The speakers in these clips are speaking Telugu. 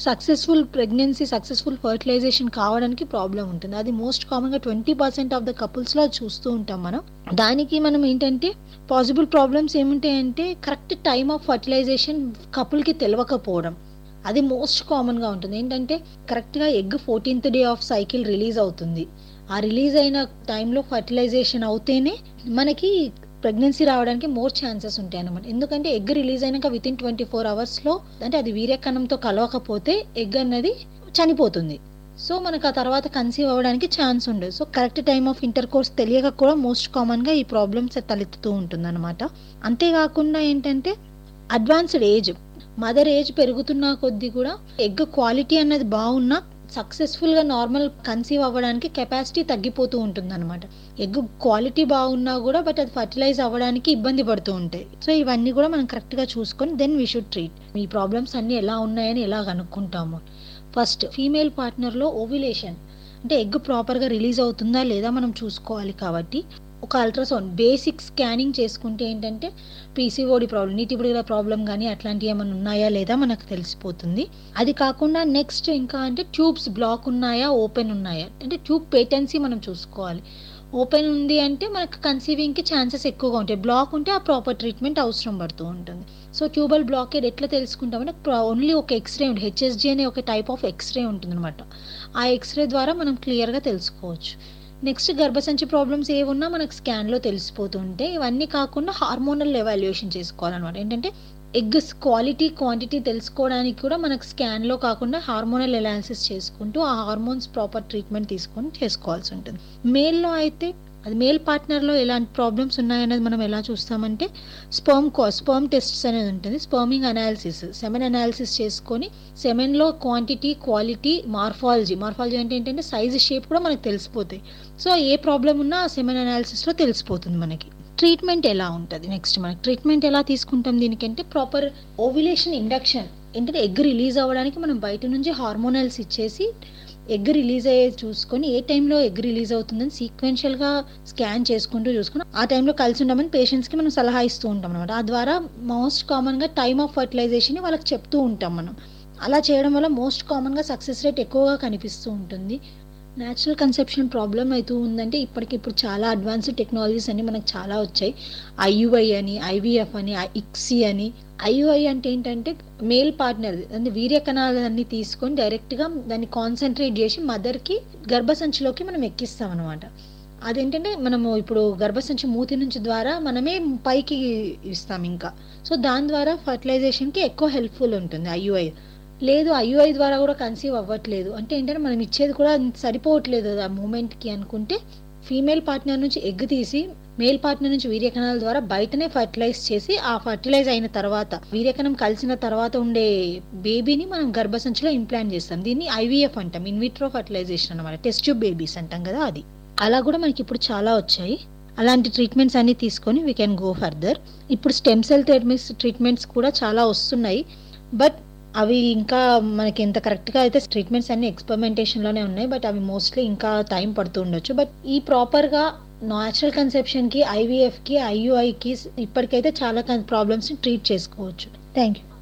సక్సెస్ఫుల్ ప్రెగ్నెన్సీ సక్సెస్ఫుల్ ఫర్టిలైజేషన్ కావడానికి ప్రాబ్లం ఉంటుంది అది మోస్ట్ కామన్గా ట్వంటీ పర్సెంట్ ఆఫ్ ద కపుల్స్లో చూస్తూ ఉంటాం మనం దానికి మనం ఏంటంటే పాసిబుల్ ప్రాబ్లమ్స్ ఏముంటాయంటే కరెక్ట్ టైమ్ ఆఫ్ ఫర్టిలైజేషన్ కపుల్కి తెలియకపోవడం అది మోస్ట్ కామన్గా ఉంటుంది ఏంటంటే కరెక్ట్గా egg fourteenth day of cycle release అవుతుంది ఆ రిలీజ్ అయిన టైంలో ఫర్టిలైజేషన్ అవుతేనే మనకి ప్రెగ్నెన్సీ రావడానికి మోర్ ఛాన్సెస్ ఉంటాయి అన్నమాట ఎందుకంటే ఎగ్ రిలీజ్ అయినాక విత్ ఇన్ ట్వంటీ ఫోర్ అవర్స్లో అంటే అది వీర్యకణంతో కలవకపోతే ఎగ్ అన్నది చనిపోతుంది సో మనకు ఆ తర్వాత కన్సీవ్ అవ్వడానికి ఛాన్స్ ఉండదు so correct time of intercourse తెలియక కూడా మోస్ట్ కామన్గా ఈ ప్రాబ్లమ్స్ తలెత్తుతూ ఉంటుంది అనమాట అంతేకాకుండా ఏంటంటే అడ్వాన్స్డ్ ఏజ్ మదర్ ఏజ్ పెరుగుతున్న కొద్దీ కూడా ఎగ్ క్వాలిటీ అన్నది బాగున్నా సక్సెస్ఫుల్గా నార్మల్ కన్సీవ్ అవ్వడానికి కెపాసిటీ తగ్గిపోతూ ఉంటుంది అనమాట ఎగ్ క్వాలిటీ బాగున్నా కూడా బట్ అది ఫర్టిలైజ్ అవ్వడానికి ఇబ్బంది పడుతూ ఉంటాయి సో ఇవన్నీ కూడా మనం కరెక్ట్గా చూసుకొని దెన్ వీ షుడ్ ట్రీట్ ఈ ప్రాబ్లమ్స్ అన్నీ ఎలా ఉన్నాయని ఎలా కనుక్కుంటాము ఫస్ట్ ఫీమేల్ పార్ట్నర్లో ఓవిలేషన్ అంటే ఎగ్ ప్రాపర్గా రిలీజ్ అవుతుందా లేదా మనం చూసుకోవాలి కాబట్టి ఒక అల్ట్రాసౌండ్ బేసిక్ స్కానింగ్ చేసుకుంటే ఏంటంటే పీసీఓడి ప్రాబ్లం నీటిబుడిల ప్రాబ్లం కానీ అట్లాంటివి ఏమైనా ఉన్నాయా లేదా మనకు తెలిసిపోతుంది అది కాకుండా నెక్స్ట్ ఇంకా అంటే ట్యూబ్స్ బ్లాక్ ఉన్నాయా ఓపెన్ ఉన్నాయా అంటే ట్యూబ్ పేటెన్సీ మనం చూసుకోవాలి ఓపెన్ ఉంది అంటే మనకు కన్సీవింగ్కి ఛాన్సెస్ ఎక్కువగా ఉంటాయి బ్లాక్ ఉంటే ఆ ప్రాపర్ ట్రీట్మెంట్ అవసరం పడుతూ ఉంటుంది సో ట్యూబల్ బ్లాకేడ్ ఎట్లా తెలుసుకుంటామంటే ఓన్లీ ఒక ఎక్స్రే ఉంటుంది హెచ్ఎస్జి అనే ఒక టైప్ ఆఫ్ ఎక్స్రే ఉంటుంది అనమాట ఆ ఎక్స్రే ద్వారా మనం క్లియర్గా తెలుసుకోవచ్చు నెక్స్ట్ గర్భసంచి ప్రాబ్లమ్స్ ఏమున్నా మనకు స్కాన్లో తెలిసిపోతుంటే ఇవన్నీ కాకుండా హార్మోనల్ ఎవాల్యుయేషన్ చేసుకోవాలన్నమాట ఏంటంటే ఎగ్స్ క్వాలిటీ క్వాంటిటీ తెలుసుకోవడానికి కూడా మనకు స్కాన్లో కాకుండా హార్మోనల్ ఎనాలిసిస్ చేసుకుంటూ ఆ హార్మోన్స్ ప్రాపర్ ట్రీట్మెంట్ తీసుకొని చేసుకోవాల్సి ఉంటుంది మేల్లో అయితే అది మేల్ పార్ట్నర్లో ఎలాంటి ప్రాబ్లమ్స్ ఉన్నాయనేది మనం ఎలా చూస్తామంటే స్పర్మ్ కో స్పర్మ్ టెస్ట్స్ అనేది ఉంటుంది స్పర్మింగ్ అనాలిసిస్ సెమెన్ అనాలిసిస్ చేసుకొని సెమెన్లో క్వాంటిటీ క్వాలిటీ మార్ఫాలజీ మార్ఫాలజీ అంటే ఏంటంటే సైజ్ షేప్ కూడా మనకు తెలిసిపోతాయి సో ఏ ప్రాబ్లం ఉన్నా ఆ సెమెన్ అనాలిసిస్లో తెలిసిపోతుంది మనకి ట్రీట్మెంట్ ఎలా ఉంటుంది నెక్స్ట్ మనకి ట్రీట్మెంట్ ఎలా తీసుకుంటాం దీనికంటే ప్రాపర్ ఓవిలేషన్ ఇండక్షన్ ఏంటంటే ఎగ్ రిలీజ్ అవ్వడానికి మనం బయట నుంచి హార్మోనల్స్ ఇచ్చేసి ఎగ్ రిలీజ్ అయ్యే చూసుకొని ఏ టైంలో ఎగ్ రిలీజ్ అవుతుందని సీక్వెన్షియల్గా స్కాన్ చేసుకుంటూ చూసుకుని ఆ టైంలో కలిసి ఉండమని పేషెంట్స్కి మనం సలహా ఇస్తూ ఉంటాం అనమాట ఆ ద్వారా మోస్ట్ కామన్గా టైమ్ ఆఫ్ ఫర్టిలైజేషన్ వాళ్ళకి చెప్తూ ఉంటాం మనం అలా చేయడం వల్ల మోస్ట్ కామన్గా సక్సెస్ రేట్ ఎక్కువగా కనిపిస్తూ ఉంటుంది న్యాచురల్ కన్సెప్షన్ ప్రాబ్లం అవుతూ ఉందంటే ఇప్పటికి ఇప్పుడు చాలా అడ్వాన్స్డ్ టెక్నాలజీస్ అన్ని మనకు చాలా వచ్చాయి ఐయుఐ అని ఐవీఎఫ్ అని ఇక్సీ అని ఐయుఐ అంటే ఏంటంటే మేల్ పార్ట్నర్ అంటే వీర్య కణాలన్నీ తీసుకొని డైరెక్ట్గా దాన్ని కాన్సన్ట్రేట్ చేసి మదర్కి గర్భసంచిలోకి మనం ఎక్కిస్తాం అనమాట అదేంటంటే మనము ఇప్పుడు గర్భసంచి మూతి నుంచి ద్వారా మనమే పైకి ఇస్తాం ఇంకా సో దాని ద్వారా ఫర్టిలైజేషన్కి ఎక్కువ హెల్ప్ఫుల్ ఉంటుంది ఐయుఐ లేదు ఐయుఐ ద్వారా కూడా కన్సీవ్ అవ్వట్లేదు అంటే ఏంటంటే మనం ఇచ్చేది కూడా సరిపోవట్లేదు ఆ మూమెంట్కి అనుకుంటే ఫీమేల్ పార్ట్నర్ నుంచి ఎగ్ తీసి మేల్ పార్ట్నర్ నుంచి వీర్యకణాల ద్వారా బయటనే ఫర్టిలైజ్ చేసి ఆ ఫర్టిలైజ్ అయిన తర్వాత వీర్యకణం కలిసిన తర్వాత ఉండే బేబీని మనం గర్భసంచిలో ఇంప్లాంట్ చేస్తాం దీన్ని ఐవీఎఫ్ అంటాం ఇన్విట్రో ఫర్టిలైజేషన్ అనమాట టెస్ట్ ట్యూబ్ బేబీస్ అంటాం కదా అది అలా కూడా మనకి ఇప్పుడు చాలా వచ్చాయి అలాంటి ట్రీట్మెంట్స్ అన్ని తీసుకొని వీ కెన్ గో ఫర్దర్ ఇప్పుడు స్టెమ్ సెల్ థెరపీస్ ట్రీట్మెంట్స్ కూడా చాలా వస్తున్నాయి బట్ అవి ఇంకా మనకి ఎంత కరెక్ట్గా అయితే ట్రీట్మెంట్స్ అన్ని ఎక్స్పెరిమెంటేషన్లోనే ఉన్నాయి బట్ అవి మోస్ట్లీ ఇంకా టైం పడుతూ ఉండొచ్చు బట్ ఈ ప్రాపర్గా న్యాచురల్ కన్సెప్షన్కి ఐవీఎఫ్కి ఐయుఐకి ఇప్పటికైతే చాలా ప్రాబ్లమ్స్ని ట్రీట్ చేసుకోవచ్చు థ్యాంక్ యూ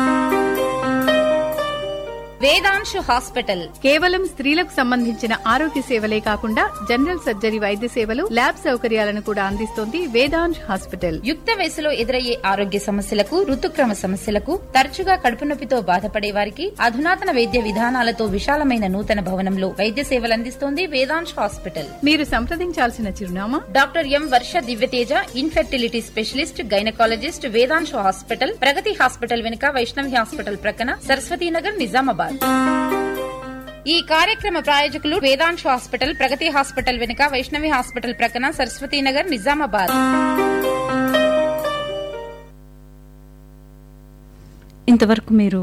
వేదాంశు హాస్పిటల్ కేవలం స్త్రీలకు సంబంధించిన ఆరోగ్య సేవలే కాకుండా జనరల్ సర్జరీ వైద్య సేవలు ల్యాబ్ సౌకర్యాలను కూడా అందిస్తోంది వేదాంశ్ హాస్పిటల్ యుక్త వయసులో ఎదురయ్యే ఆరోగ్య సమస్యలకు ఋతుక్రమ సమస్యలకు తరచుగా కడుపు నొప్పితో బాధపడే వారికి అధునాతన వైద్య విధానాలతో విశాలమైన నూతన భవనంలో వైద్య సేవలు అందిస్తోంది వేదాంశ్ హాస్పిటల్ మీరు సంప్రదించాల్సిన చిరునామా doctor M Varsha Divyateja infertility specialist gynaecologist Vedanshu hospital Pragati hospital వెనుక వైష్ణవి హాస్పిటల్ ప్రక్కన సరస్వతీనగర్ నిజామాబాద్ ఈ కార్యక్రమ ప్రాయోజకులు వేదాంశు హాస్పిటల్ ప్రగతి హాస్పిటల్ వెనుక వైష్ణవి హాస్పిటల్ ప్రక్కన సరస్వతీనగర్ నిజామాబాద్ ఇంతవరకు మీరు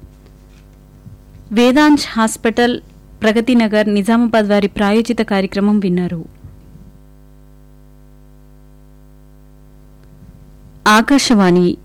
వేదాంశ్ హాస్పిటల్ ప్రగతి నగర్ నిజామాబాద్ వారి ప్రాయోజిత కార్యక్రమం విన్నారు ఆకాశవాణి